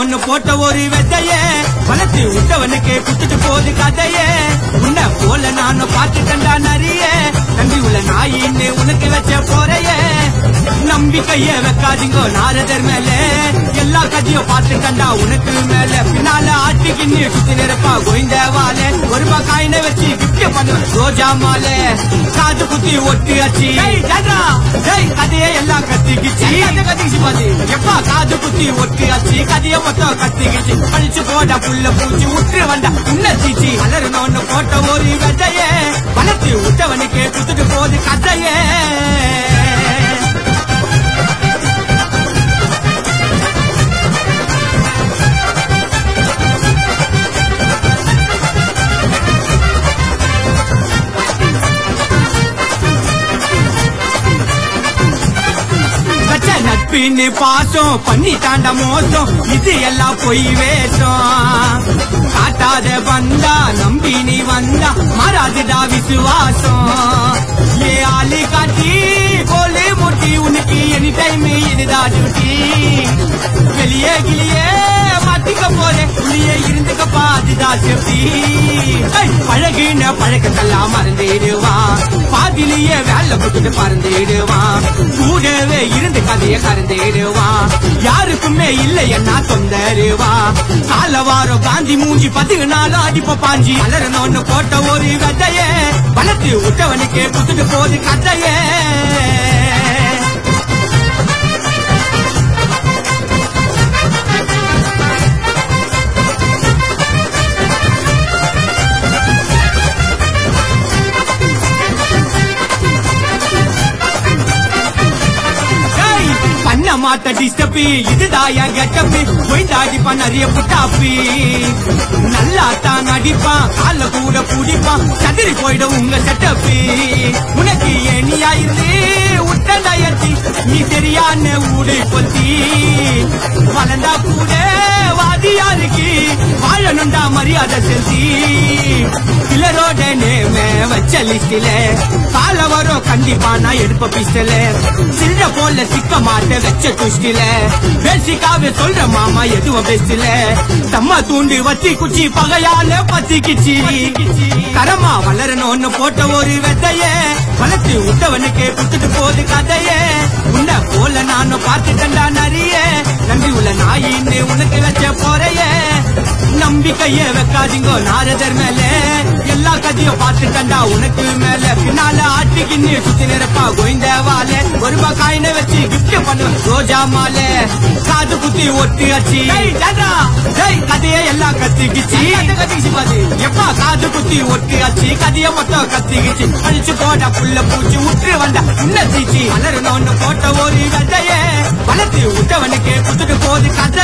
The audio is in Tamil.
வளரணும்னு போட்ட ஒரு விதையே வளர்த்து விட்டவனுக்கு குத்துட்டு போகுது கதையே உன்னை போல நானும் பார்த்துட்டேன்டா நிறைய நம்பி உள்ள நாயின்னு உனக்கு வச்ச போறையே நம்பிக்கைய வைக்காதீங்க நாரதர் மேல எல்லா கதையும் பார்த்துட்டேன்டா உனக்கு மேல பின்னால ஆட்டிக்கின்னு சுத்தி நிரப்பா கோவிந்தவால ஒரு காயினை வச்சு கிஃப்ட் பண்ணுவேன் ரோஜா மாலை காது குத்தி ஒட்டு அச்சி டேய் கதையை எல்லாம் கத்திக்கிச்சு கத்திக்கிச்சு பாத்து எப்பா காது குத்தி ஒட்டு அச்சி கதையை மொத்தம் கத்திக்கிச்சு பழிச்சு போட புள்ள பூச்சி உற்று வந்தா உன்ன தீச்சி வளரணும்னு போட்ட ஒரு விதையே வளர்த்து விட்டவனுக்கு குத்துட்டு போகுது கதையே வச்ச நட்பின்னு பாசம் பண்ணி தாண்ட மோசம் இது எல்லாம் பொய் வேஷம் காட்டாத வந்தா நம்பி நீ வந்தா மாறாதுடா விசுவாசம் ஏ ஆளு காட்டி கோலு முட்டி உனக்கு எனி டைம் இதுதான் டியூட்டி வெளியே கிளியே மாத்திக்க போறேன் உள்ளே இருந்துக்கப்பா அதுதான் சேஃப்டி பழகின பழக்கத்தெல்லாம் மறந்துடுவான் பாதிலேயே வேலை போட்டுட்டு பறந்துடுவான் கூடவே இருந்து கதைய கறந்துடுவான் யாருக்குமே இல்லை என்ன தொந்தருவா கால வாரம் காந்தி மூஞ்சி பதினாலும் அடிப்ப பாஞ்சி வளரணும்னு போட்ட ஒரு கதையே வளர்த்து விட்டவனுக்கு புத்துட்டு போது கதையே டேய், பண்ண மாட்ட டிஸ்டபி இதுதான் என் கெட்டப்பு போய்தாடி பண்ணறிய புட்டாப்பி நல்லா தான் நடிப்பான் கால கூட புடிப்பான் சதிரி போயிட உங்க செட்டப்பி உனக்கு ஏனியா இருந்து உட்டண்டாயத்தி நீ தெரியான்னு ஊடு கொத்தி வளர்ந்தா கூட வாதியாருக்கு வாழணுண்டா மரியாதை செலுத்தி கிளரோட நேம வச்ச லிஸ்டில கால வரும் கண்டிப்பா நான் எடுப்ப பிஸ்டல சில்ற போல சிக்க மாட்ட வச்ச குஷ்டில பேசிக்காவே சொல்ற மாமா எதுவும் பெஸ்ட்ல தம்மா தூண்டி வச்சி குச்சி பகையால பத்திக்கிச்சு கரமா வளரணும்னு போட்ட ஒரு விதைய வளர்த்து விட்டவனுக்கு குத்துட்டு போது கதையே உன்னை போல நானும் பார்த்துட்டேன்டா நிறைய நம்பி உள்ள நாயின்னு உனக்கு வச்ச போறையே நம்பிக்கைய வைக்காதீங்க நாரதர் மேல எல்லா கதையும் பார்த்துட்டா உனக்கு மேல பின்னால ஆட்டிக்கின்னு சுத்தி நிரப்பா கோவிந்தவால ஒரு காயினை வச்சு கிஃப்ட் பண்ணுவேன் ரோஜா மாலை காது குத்தி ஒட்டு அச்சி டேய் கதையை எல்லாம் கத்திக்கிச்சு கத்திக்கிச்சு பாத்து எப்பா காது குத்தி ஒட்டு அச்சி கதைய மொத்தம் கத்திக்கிச்சு அழிச்சு போட புள்ள பூச்சி உற்று வந்தா உன்ன தீச்சி வளரணும்னு போட்ட ஒரு கதையே வளர்த்து விட்டவனுக்கு குத்துட்டு போது கதை